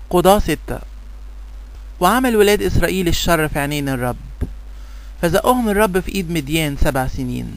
قضاة ستة وعمل ولاد إسرائيل الشر في عينين الرب فزقهم الرب في إيد مديان سبع سنين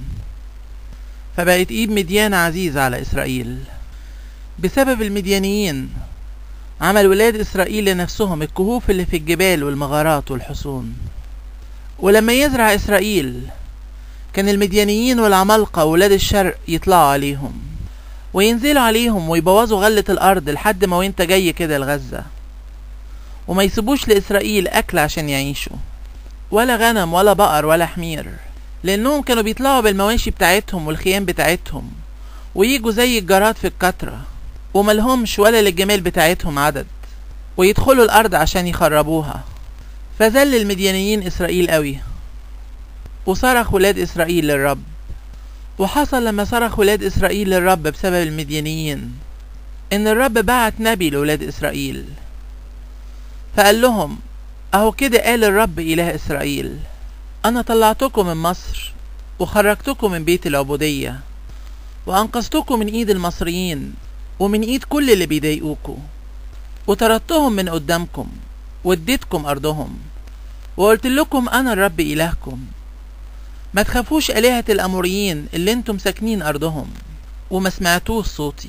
فبقت إيد مديان عزيزة على إسرائيل بسبب المديانيين عمل ولاد إسرائيل لنفسهم الكهوف اللي في الجبال والمغارات والحصون ولما يزرع إسرائيل كان المديانيين والعمالقة ولاد الشرق يطلعوا عليهم وينزلوا عليهم ويبوظوا غلة الأرض لحد ما وانت جاي كده لغزة وما يسيبوش لإسرائيل أكل عشان يعيشوا ولا غنم ولا بقر ولا حمير لأنهم كانوا بيطلعوا بالمواشي بتاعتهم والخيام بتاعتهم ويجوا زي الجراد في الكترة وملهمش ولا للجمال بتاعتهم عدد ويدخلوا الأرض عشان يخربوها فذل المديانيين إسرائيل قوي وصرخ ولاد إسرائيل للرب وحصل لما صرخ ولاد إسرائيل للرب بسبب المديانيين إن الرب بعت نبي لولاد إسرائيل فقال لهم أهو كده قال الرب إله إسرائيل أنا طلعتكم من مصر وخرجتكم من بيت العبودية وأنقذتكم من إيد المصريين ومن إيد كل اللي بيضايقوكوا وطردتهم من قدامكم واديتكم أرضهم وقلت لكم أنا الرب إلهكم ما تخافوش آلهة الأموريين اللي انتم ساكنين أرضهم وما سمعتوش صوتي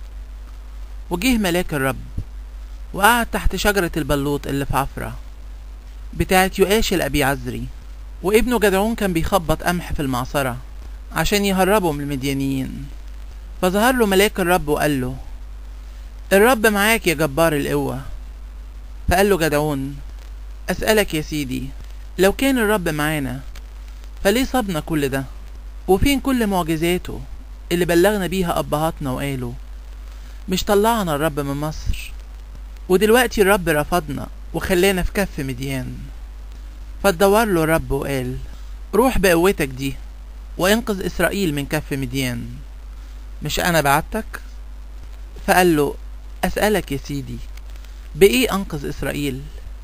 وجه ملاك الرب وقعد تحت شجرة البلوط اللي في عفرة بتاعت يؤاش الأبي عزري وابنه جدعون كان بيخبط قمح في المعصرة عشان يهربوا من المديانيين فظهر له ملاك الرب وقال له الرب معاك يا جبار القوة فقال له جدعون أسألك يا سيدي لو كان الرب معانا فليه صابنا كل ده وفين كل معجزاته اللي بلغنا بيها أبهاتنا وقالوا مش طلعنا الرب من مصر ودلوقتي الرب رفضنا وخلانا في كف مديان فتدور له الرب وقال روح بقوتك دي وانقذ إسرائيل من كف مديان مش أنا بعتك فقال له أسألك يا سيدي بإيه أنقذ إسرائيل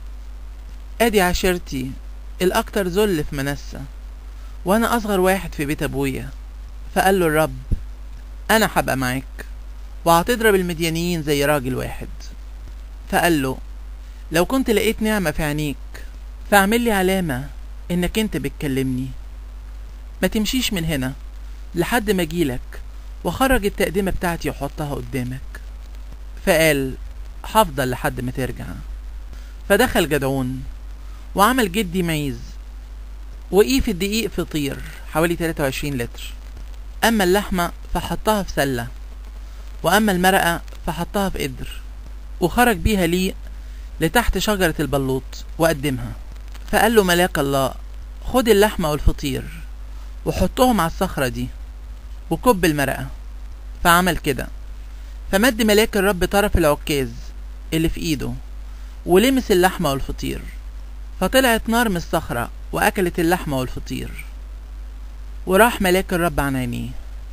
أدي عشيرتي الأكتر ذل في منسى وأنا أصغر واحد في بيت أبويا فقال له الرب أنا هبقى معاك وهتضرب المديانيين زي راجل واحد فقال له لو كنت لقيت نعمة في عينيك فاعمل لي علامة إنك أنت بتكلمني ما تمشيش من هنا لحد ما أجيلك وخرج التقدمة بتاعتي وحطها قدامك فقال هفضل لحد ما ترجع فدخل جدعون وعمل جدي معيز وقيه في الدقيق فطير حوالي 23 لتر أما اللحمة فحطها في سلة وأما المرقة فحطها في قدر وخرج بيها ليه لتحت شجرة البلوط وقدمها فقال له ملاك الله خد اللحمة والفطير وحطهم على الصخرة دي وكب المرقة فعمل كده فمد ملاك الرب طرف العكاز اللي في ايده ولمس اللحمة والفطير فطلعت نار من الصخرة وأكلت اللحمة والفطير وراح ملاك الرب عن عينيه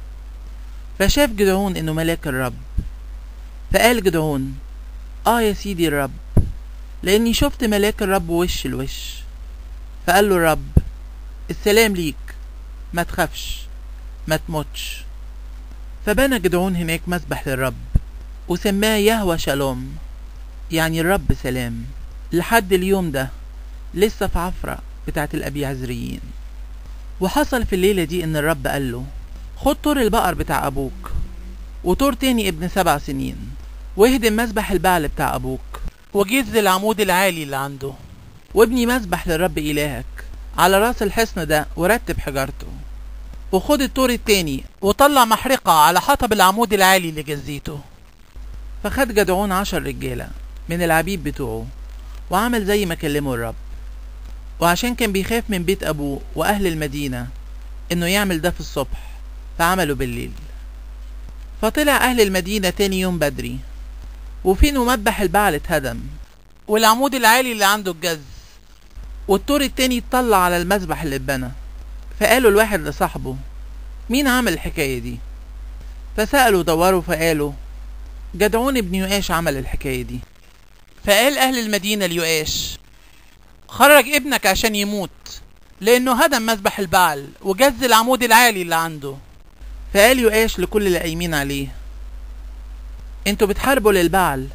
فشاف جدعون إنه ملاك الرب فقال جدعون آه يا سيدي الرب لأني شفت ملاك الرب وش لوش فقال له الرب السلام ليك ما تخافش ما تموتش فبنى جدعون هناك مسبح للرب وسماه يهوى شالوم يعني الرب سلام لحد اليوم ده لسه في عفرة بتاعت الأبي عزريين وحصل في الليلة دي إن الرب قال له خد طور البقر بتاع أبوك وطور تاني ابن سبع سنين واهدم مسبح البعل بتاع أبوك وجز العمود العالي اللي عنده وابني مسبح للرب إلهك على راس الحصن ده ورتب حجارته وخد الطور التاني وطلع محرقة على حطب العمود العالي اللي جزيته فخد جدعون عشر رجالة من العبيد بتوعه وعمل زي ما كلمه الرب وعشان كان بيخاف من بيت أبوه وأهل المدينة إنه يعمل ده في الصبح فعمله بالليل فطلع أهل المدينة تاني يوم بدري وفين مذبح البعل اتهدم والعمود العالي اللي عنده الجز والطور التاني اتطلع على المذبح اللي اتبنى فقالوا الواحد لصاحبه مين عمل الحكاية دي فسألوا دوروا فقالوا جدعون ابن يؤاش عمل الحكاية دي فقال أهل المدينة ليؤاش خرج ابنك عشان يموت لأنه هدم مذبح البعل وجز العمود العالي اللي عنده فقال يؤاش لكل اللي قايمين عليه انتوا بتحاربوا للبعل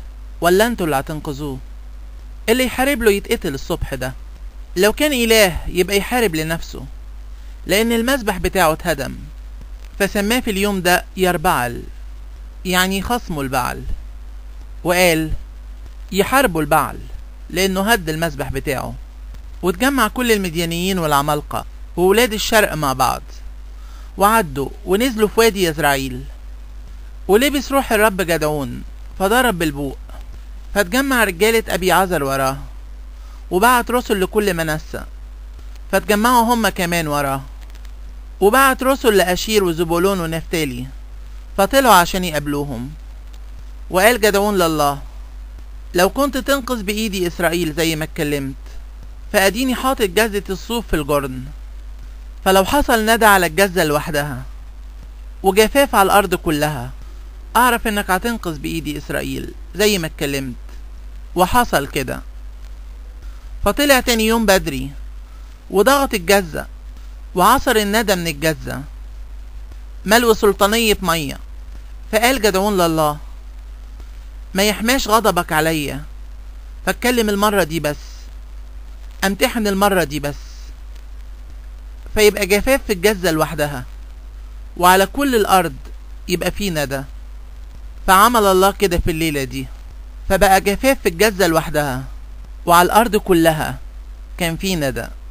ولا انتوا اللي هتنقذوه اللي يحارب له يتقتل الصبح ده لو كان إله يبقى يحارب لنفسه لأن المذبح بتاعه اتهدم فسماه في اليوم ده يربعل يعني خصمه البعل وقال يحاربوا البعل لأنه هد المذبح بتاعه وتجمع كل المديانيين والعمالقة وولاد الشرق مع بعض وعدوا ونزلوا في وادي يزرعيل ولبس روح الرب جدعون فضرب بالبوق فتجمع رجالة أبي عزر وراه وبعت رسل لكل منسى فتجمعوا هم كمان وراه وبعت رسل لأشير وزبولون ونفتالي فطلعوا عشان يقابلوهم وقال جدعون لله لو كنت تنقذ بإيدي إسرائيل زي ما اتكلمت فأديني حاطط جزة الصوف في الجرن فلو حصل ندى على الجزة لوحدها وجفاف على الأرض كلها أعرف إنك هتنقذ بإيدي إسرائيل زي ما اتكلمت وحصل كده فطلع تاني يوم بدري وضغط الجزة وعصر الندى من الجزة ملو سلطانية مية فقال جدعون لله ما يحماش غضبك عليا فاتكلم المرة دي بس امتحن المرة دي بس فيبقى جفاف في الجزة لوحدها وعلى كل الأرض يبقى فيه ندى فعمل الله كده في الليلة دي فبقى جفاف في الجزة لوحدها وعلى الأرض كلها كان فيه ندى